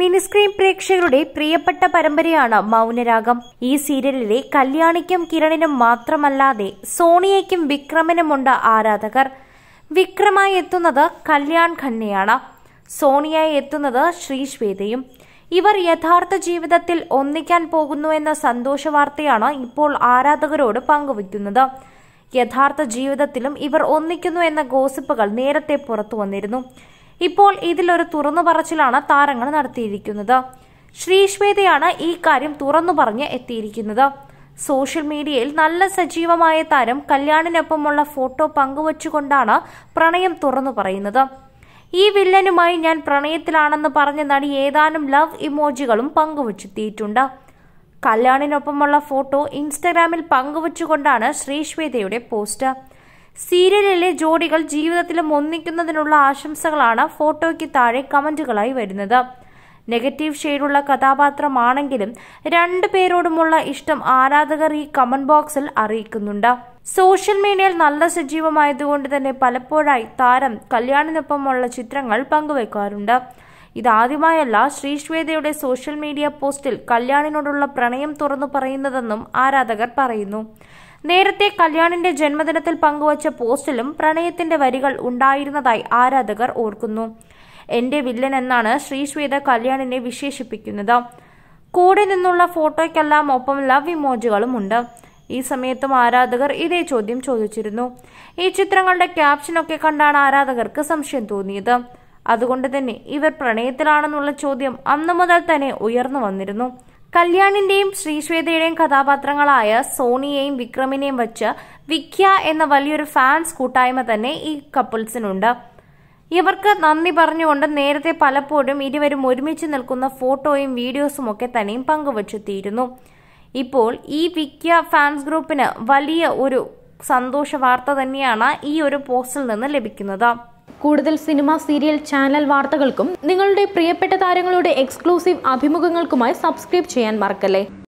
mini screen പ്രേക്ഷകരുടെ പ്രിയപ്പെട്ട പരമ്പരയാണ് മൗനരാഗം ഈ സീരിയലിലെ കല്യാണിക്കും കിരണിനും മാത്രമല്ലാതെ സോണിയയ്ക്കും വിക്രമനുമുണ്ട് ആരാധകർ വിക്രമായി എത്തുന്നത് കല്യാൺ ഖന്നയാണ് സോണിയായി എത്തുന്നത് ശ്രീശ്വേതയും ഇവർ യഥാർത്ഥ ജീവിതത്തിൽ ഒന്നിക്കാൻ പോകുന്നു എന്ന സന്തോഷ വാർത്തയാണ് ഇപ്പോൾ ആരാധകരോട് പങ്കുവയ്ക്കുന്നത് യഥാർത്ഥ ജീവിതത്തിലും ഇവർ ഒന്നിക്കുന്നു എന്ന ഗോസിപ്പുകൾ നേരത്തെ പുറത്തു വന്നിരുന്നു ഇപ്പോൾ ഇതിലൊരു തുറന്നു പറച്ചിലാണ് താരങ്ങൾ നടത്തിയിരിക്കുന്നത് ശ്രീശ്വേതയാണ് ഈ കാര്യം തുറന്നു പറഞ്ഞ് എത്തിയിരിക്കുന്നത് സോഷ്യൽ മീഡിയയിൽ നല്ല സജീവമായ താരം കല്യാണിനൊപ്പമുള്ള ഫോട്ടോ പങ്കുവച്ചുകൊണ്ടാണ് പ്രണയം തുറന്നു പറയുന്നത് ഈ വില്ലനുമായി ഞാൻ പ്രണയത്തിലാണെന്ന് പറഞ്ഞ നടി ഏതാനും ലവ് ഇമോജികളും പങ്കുവച്ചെത്തിയിട്ടുണ്ട് കല്യാണിനൊപ്പമുള്ള ഫോട്ടോ ഇൻസ്റ്റഗ്രാമിൽ പങ്കുവച്ചുകൊണ്ടാണ് ശ്രീശ്വേതയുടെ പോസ്റ്റ് സീരിയലിലെ ജോഡികൾ ജീവിതത്തിലും ഒന്നിക്കുന്നതിനുള്ള ആശംസകളാണ് ഫോട്ടോയ്ക്ക് താഴെ കമന്റുകളായി വരുന്നത് നെഗറ്റീവ് ഷെയ്ഡുള്ള കഥാപാത്രമാണെങ്കിലും രണ്ടു പേരോടുമുള്ള ഇഷ്ടം ആരാധകർ ഈ കമന്റ് ബോക്സിൽ അറിയിക്കുന്നുണ്ട് സോഷ്യൽ മീഡിയയിൽ നല്ല സജീവമായതുകൊണ്ട് തന്നെ പലപ്പോഴായി താരം കല്യാണിനൊപ്പമുള്ള ചിത്രങ്ങൾ പങ്കുവെക്കാറുണ്ട് ഇതാദ്യമായല്ല ശ്രീശ്വേതയുടെ സോഷ്യൽ മീഡിയ പോസ്റ്റിൽ കല്യാണിനോടുള്ള പ്രണയം തുറന്നു പറയുന്നതെന്നും ആരാധകർ പറയുന്നു നേരത്തെ കല്യാണിന്റെ ജന്മദിനത്തിൽ പങ്കുവച്ച പോസ്റ്റിലും പ്രണയത്തിന്റെ വരികൾ ഉണ്ടായിരുന്നതായി ആരാധകർ ഓർക്കുന്നു എന്റെ വില്ലൻ എന്നാണ് ശ്രീശ്വേത കല്യാണിനെ വിശേഷിപ്പിക്കുന്നത് കൂടെ നിന്നുള്ള ഫോട്ടോയ്ക്കെല്ലാം ഒപ്പം ലവ് ഇമോജികളും ഉണ്ട് ഈ സമയത്തും ആരാധകർ ഇതേ ചോദ്യം ചോദിച്ചിരുന്നു ഈ ചിത്രങ്ങളുടെ ക്യാപ്ഷനൊക്കെ കണ്ടാണ് ആരാധകർക്ക് സംശയം തോന്നിയത് അതുകൊണ്ട് തന്നെ ഇവർ പ്രണയത്തിലാണെന്നുള്ള ചോദ്യം അന്നു മുതൽ തന്നെ ഉയർന്നു വന്നിരുന്നു കല്യാണിന്റെയും ശ്രീശ്വേതയുടെയും കഥാപാത്രങ്ങളായ സോണിയെയും വിക്രമിനെയും വച്ച് വിഖ്യ എന്ന വലിയൊരു ഫാൻസ് കൂട്ടായ്മ തന്നെ ഈ കപ്പിൾസിനുണ്ട് ഇവർക്ക് നന്ദി പറഞ്ഞുകൊണ്ട് നേരത്തെ പലപ്പോഴും ഇരുവരും ഒരുമിച്ച് നിൽക്കുന്ന ഫോട്ടോയും വീഡിയോസും ഒക്കെ തന്നെയും പങ്കുവച്ചെത്തിയിരുന്നു ഇപ്പോൾ ഈ വിക്യ ഫാൻസ് ഗ്രൂപ്പിന് വലിയ ഒരു സന്തോഷ വാർത്ത തന്നെയാണ് ഈ ഒരു പോസ്റ്റിൽ നിന്ന് ലഭിക്കുന്നത് കൂടുതൽ സിനിമ സീരിയൽ ചാനൽ വാർത്തകൾക്കും നിങ്ങളുടെ പ്രിയപ്പെട്ട താരങ്ങളുടെ എക്സ്ക്ലൂസീവ് അഭിമുഖങ്ങൾക്കുമായി സബ്സ്ക്രൈബ് ചെയ്യാൻ മറക്കല്ലേ